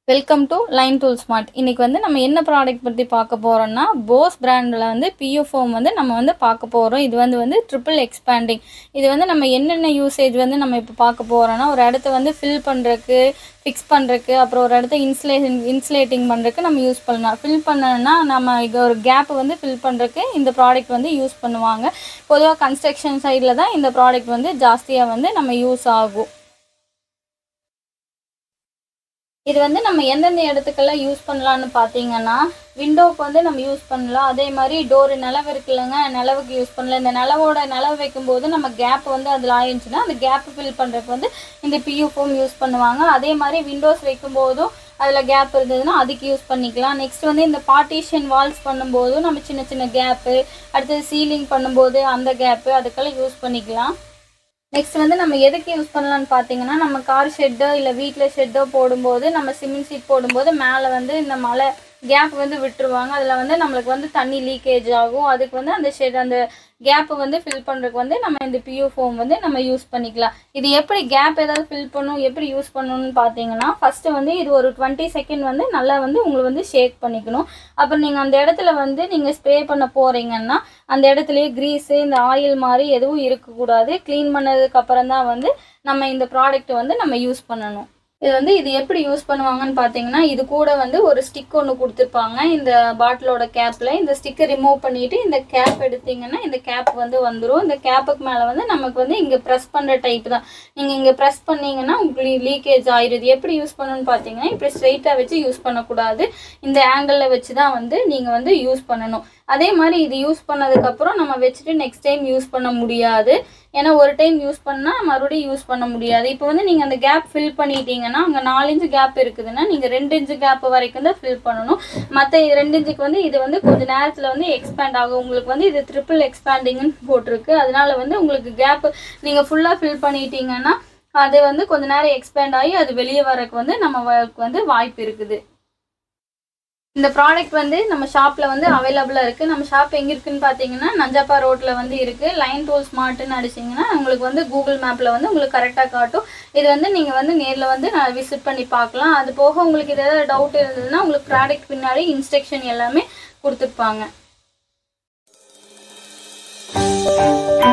welcome to line tool smart இன்னைக்கு வந்து நம்ம என்ன ப்ராடக்ட் பற்றி பார்க்க போகிறோம்னா போஸ் பிராண்டில் வந்து பியூ ஃபோம் வந்து நம்ம வந்து பார்க்க போகிறோம் இது வந்து வந்து ட்ரிபிள் எக்ஸ்பேண்டிங் இது வந்து நம்ம என்னென்ன யூசேஜ் வந்து நம்ம இப்போ பார்க்க போகிறோம்னா ஒரு இடத்த வந்து ஃபில் பண்ணுறதுக்கு ஃபிக்ஸ் பண்ணுறதுக்கு அப்புறம் ஒரு இடத்த இன்சுலேஷன் இன்சுலேட்டிங் பண்ணுறதுக்கு நம்ம யூஸ் பண்ணலாம் ஃபில் பண்ணணும்னா நம்ம இங்கே ஒரு கேப் வந்து ஃபில் பண்ணுறதுக்கு இந்த ப்ராடக்ட் வந்து யூஸ் பண்ணுவாங்க பொதுவாக கன்ஸ்ட்ரக்ஷன் சைடில் தான் இந்த ப்ராடக்ட் வந்து ஜாஸ்தியாக வந்து நம்ம யூஸ் ஆகும் இது வந்து நம்ம எந்தெந்த இடத்துக்கெல்லாம் யூஸ் பண்ணலான்னு பார்த்தீங்கன்னா விண்டோவுக்கு வந்து நம்ம யூஸ் பண்ணலாம் அதே மாதிரி டோரு நிலவு இருக்கு இல்லைங்க நிலவுக்கு யூஸ் பண்ணலாம் இந்த நிலவோட நிலவு வைக்கும்போது நம்ம கேப் வந்து அதில் ஆயிருந்துச்சுன்னா அந்த கேப் ஃபில் பண்ணுறதுக்கு வந்து இந்த பியூ ஃபோம் யூஸ் பண்ணுவாங்க அதே மாதிரி விண்டோஸ் வைக்கும்போதும் அதில் கேப் இருந்ததுன்னா அதுக்கு யூஸ் பண்ணிக்கலாம் நெக்ஸ்ட் வந்து இந்த பார்ட்டிஷன் வால்ஸ் பண்ணும்போதும் நம்ம சின்ன சின்ன கேப்பு அடுத்தது சீலிங் பண்ணும்போது அந்த கேப்பு அதுக்கெல்லாம் யூஸ் பண்ணிக்கலாம் நெக்ஸ்ட் வந்து நம்ம எதுக்கு யூஸ் பண்ணலாம்னு பார்த்தீங்கன்னா நம்ம கார் ஷெட்டோ இல்லை வீட்டில் ஷெட்டோ போடும்போது நம்ம சிமெண்ட் சீட் போடும்போது மேலே வந்து இந்த மழை கேப் வந்து விட்டுருவாங்க அதில் வந்து நம்மளுக்கு வந்து தண்ணி லீக்கேஜ் ஆகும் அதுக்கு வந்து அந்த ஷெட் அந்த கேப் வந்து ஃபில் பண்ணுறதுக்கு வந்து நம்ம இந்த பியூ ஃபோம் வந்து நம்ம யூஸ் பண்ணிக்கலாம் இது எப்படி கேப் ஏதாவது ஃபில் பண்ணும் எப்படி யூஸ் பண்ணணும்னு பார்த்தீங்கன்னா ஃபஸ்ட்டு வந்து இது ஒரு டுவெண்ட்டி செகண்ட் வந்து நல்லா வந்து உங்களுக்கு வந்து ஷேக் பண்ணிக்கணும் அப்புறம் நீங்கள் அந்த இடத்துல வந்து நீங்கள் ஸ்ப்ரே பண்ண போகிறீங்கன்னா அந்த இடத்துலயே க்ரீஸு இந்த ஆயில் மாதிரி எதுவும் இருக்கக்கூடாது க்ளீன் பண்ணதுக்கு அப்புறம் தான் வந்து நம்ம இந்த ப்ராடக்ட் வந்து நம்ம யூஸ் பண்ணணும் இது வந்து இது எப்படி யூஸ் பண்ணுவாங்கன்னு பார்த்தீங்கன்னா இது கூட வந்து ஒரு ஸ்டிக் ஒன்று கொடுத்துருப்பாங்க இந்த பாட்டிலோட கேப்பில் இந்த ஸ்டிக்கை ரிமூவ் பண்ணிட்டு இந்த கேப் எடுத்தீங்கன்னா இந்த கேப் வந்து வந்துடும் இந்த கேப்புக்கு மேலே வந்து நமக்கு வந்து இங்கே ப்ரெஸ் பண்ணுற டைப் தான் நீங்கள் இங்கே ப்ரெஸ் பண்ணீங்கன்னா உங்களுக்கு லீக்கேஜ் ஆயிடுது எப்படி யூஸ் பண்ணணும்னு பார்த்தீங்கன்னா இப்படி ஸ்ட்ரைட்டாக வச்சு யூஸ் பண்ணக்கூடாது இந்த ஆங்கிளில் வச்சு தான் வந்து நீங்கள் வந்து யூஸ் பண்ணணும் அதே மாதிரி இது யூஸ் பண்ணதுக்கப்புறம் நம்ம வச்சுட்டு நெக்ஸ்ட் டைம் யூஸ் பண்ண முடியாது ஏன்னா ஒரு டைம் யூஸ் பண்ணால் மறுபடியும் யூஸ் பண்ண முடியாது இப்போ வந்து நீங்கள் அந்த கேப் ஃபில் பண்ணிட்டீங்கன்னா அங்கே நாலு இன்ச்சு கேப் இருக்குதுன்னா நீங்கள் ரெண்டு இன்ச்சு கேப் வரைக்கும் தான் ஃபில் பண்ணணும் மற்ற ரெண்டு இன்ச்சுக்கு வந்து இது வந்து கொஞ்சம் நேரத்தில் வந்து எக்ஸ்பேண்ட் ஆகும் உங்களுக்கு வந்து இது ட்ரிபிள் எக்ஸ்பேண்டிங்னு போட்டிருக்கு அதனால வந்து உங்களுக்கு கேப் நீங்கள் ஃபுல்லாக ஃபில் பண்ணிட்டீங்கன்னா அது வந்து கொஞ்ச நேரம் எக்ஸ்பேண்ட் ஆகி அது வெளியே வரக்கு வந்து நம்ம வந்து வாய்ப்பு இருக்குது இந்த ப்ராடக்ட் வந்து நம்ம ஷாப்பில் வந்து அவைலபிளாக இருக்குது நம்ம ஷாப் எங்கே இருக்குன்னு பார்த்தீங்கன்னா நஞ்சாப்பா ரோட்டில் வந்து இருக்குது லைன் டூல் ஸ்மார்ட்னு அடிச்சிங்கன்னா உங்களுக்கு வந்து கூகுள் மேப்பில் வந்து உங்களுக்கு கரெக்டாக காட்டும் இது வந்து நீங்கள் வந்து நேரில் வந்து நான் விசிட் பண்ணி பார்க்கலாம் அது போக உங்களுக்கு ஏதாவது டவுட் இருந்ததுன்னா உங்களுக்கு ப்ராடக்ட் பின்னாடி இன்ஸ்ட்ரக்ஷன் எல்லாமே கொடுத்துருப்பாங்க